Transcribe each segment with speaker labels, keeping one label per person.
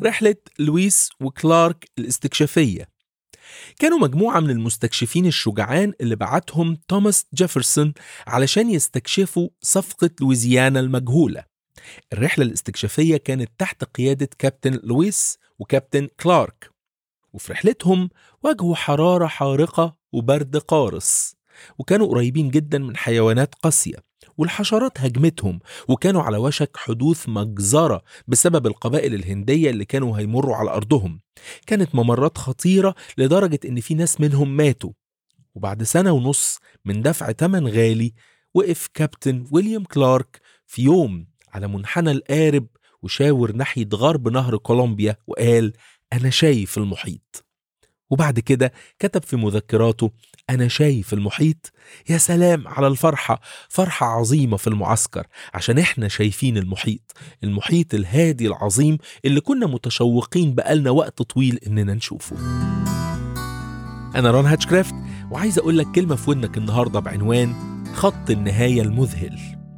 Speaker 1: رحلة لويس وكلارك الاستكشافية كانوا مجموعة من المستكشفين الشجعان اللي بعتهم توماس جيفرسون علشان يستكشفوا صفقة لويزيانا المجهولة الرحلة الاستكشافية كانت تحت قيادة كابتن لويس وكابتن كلارك وفي رحلتهم واجهوا حرارة حارقة وبرد قارس وكانوا قريبين جدا من حيوانات قاسية والحشرات هجمتهم وكانوا على وشك حدوث مجزرة بسبب القبائل الهندية اللي كانوا هيمروا على أرضهم كانت ممرات خطيرة لدرجة إن في ناس منهم ماتوا وبعد سنة ونص من دفع تمن غالي وقف كابتن ويليام كلارك في يوم على منحنى القارب وشاور ناحية غرب نهر كولومبيا وقال أنا شايف المحيط وبعد كده كتب في مذكراته أنا شايف المحيط يا سلام على الفرحة فرحة عظيمة في المعسكر عشان إحنا شايفين المحيط المحيط الهادي العظيم اللي كنا متشوقين بقالنا وقت طويل إننا نشوفه أنا ران هاتشكرافت وعايز أقول لك كلمة في ودنك النهاردة بعنوان خط النهاية المذهل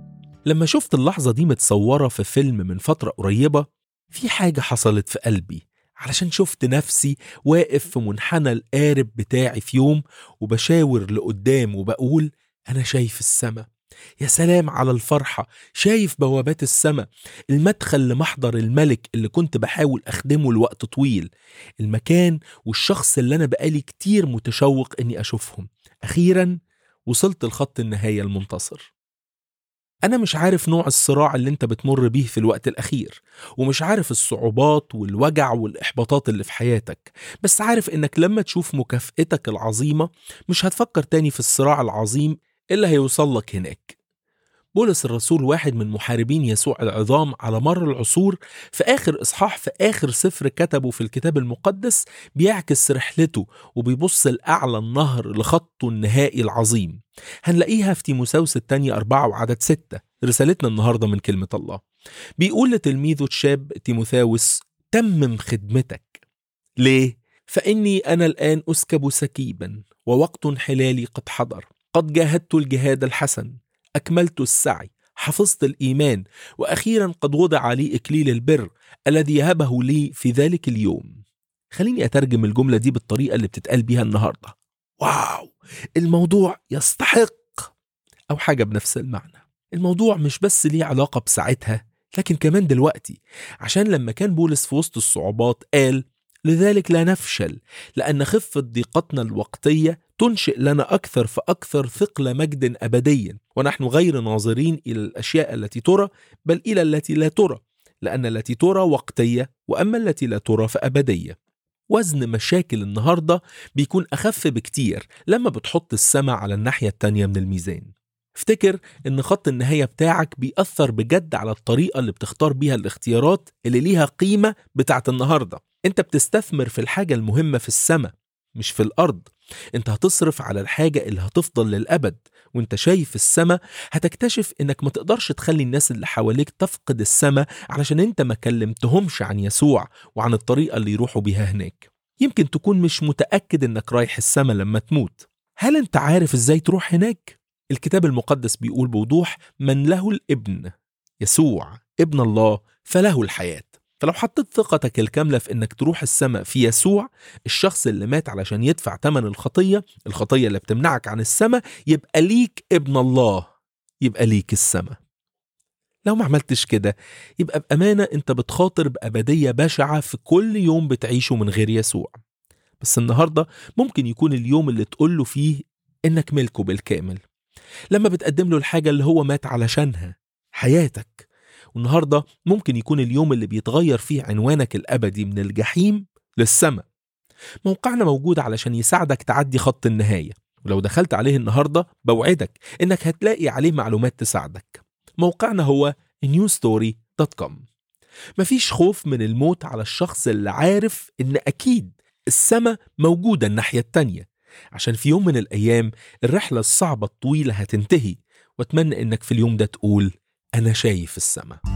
Speaker 1: لما شفت اللحظة دي متصورة في فيلم من فترة قريبة في حاجة حصلت في قلبي علشان شفت نفسي واقف في منحنى القارب بتاعي في يوم وبشاور لقدام وبقول أنا شايف السما يا سلام على الفرحة شايف بوابات السما المدخل لمحضر الملك اللي كنت بحاول أخدمه لوقت طويل المكان والشخص اللي أنا بقالي كتير متشوق إني أشوفهم أخيرا وصلت لخط النهاية المنتصر أنا مش عارف نوع الصراع اللي أنت بتمر بيه في الوقت الأخير ومش عارف الصعوبات والوجع والإحباطات اللي في حياتك بس عارف إنك لما تشوف مكافئتك العظيمة مش هتفكر تاني في الصراع العظيم اللي هيوصل لك هناك بولس الرسول واحد من محاربين يسوع العظام على مر العصور في آخر إصحاح في آخر سفر كتبه في الكتاب المقدس بيعكس رحلته وبيبص لأعلى النهر لخطه النهائي العظيم هنلاقيها في تيموساوس الثانية أربعة وعدد ستة رسالتنا النهاردة من كلمة الله بيقول لتلميذه الشاب تيموثاوس تمم خدمتك ليه؟ فإني أنا الآن أسكب سكيبا ووقت انحلالي قد حضر قد جاهدت الجهاد الحسن أكملت السعي حفظت الإيمان وأخيرا قد وضع لي إكليل البر الذي يهبه لي في ذلك اليوم خليني أترجم الجملة دي بالطريقة اللي بتتقال بيها النهاردة واو الموضوع يستحق أو حاجة بنفس المعنى الموضوع مش بس ليه علاقة بساعتها لكن كمان دلوقتي عشان لما كان بولس في وسط الصعوبات قال لذلك لا نفشل لأن خفة ضيقتنا الوقتية تنشئ لنا أكثر فأكثر ثقل مجد أبدي ونحن غير ناظرين إلى الأشياء التي ترى بل إلى التي لا ترى لأن التي ترى وقتية وأما التي لا ترى فأبدية وزن مشاكل النهاردة بيكون أخف بكتير لما بتحط السماء على الناحية التانية من الميزان افتكر ان خط النهاية بتاعك بيأثر بجد على الطريقة اللي بتختار بيها الاختيارات اللي ليها قيمة بتاعت النهاردة انت بتستثمر في الحاجة المهمة في السماء مش في الأرض انت هتصرف على الحاجة اللي هتفضل للأبد وانت شايف السماء هتكتشف انك ما تقدرش تخلي الناس اللي حواليك تفقد السماء علشان انت ما كلمتهمش عن يسوع وعن الطريقة اللي يروحوا بيها هناك يمكن تكون مش متأكد انك رايح السماء لما تموت هل انت عارف ازاي تروح هناك؟ الكتاب المقدس بيقول بوضوح من له الابن يسوع ابن الله فله الحياة فلو حطيت ثقتك الكاملة في انك تروح السماء في يسوع الشخص اللي مات علشان يدفع ثمن الخطية الخطية اللي بتمنعك عن السماء يبقى ليك ابن الله يبقى ليك السماء لو ما عملتش كده يبقى بأمانة انت بتخاطر بأبدية بشعة في كل يوم بتعيشه من غير يسوع بس النهاردة ممكن يكون اليوم اللي تقوله فيه انك ملكه بالكامل لما بتقدم له الحاجة اللي هو مات علشانها حياتك والنهاردة ممكن يكون اليوم اللي بيتغير فيه عنوانك الأبدي من الجحيم للسماء موقعنا موجود علشان يساعدك تعدي خط النهاية ولو دخلت عليه النهاردة بوعدك إنك هتلاقي عليه معلومات تساعدك موقعنا هو newstory.com مفيش خوف من الموت على الشخص اللي عارف إن أكيد السماء موجودة الناحية التانية عشان في يوم من الأيام الرحلة الصعبة الطويلة هتنتهي وأتمنى إنك في اليوم ده تقول أنا شايف السماء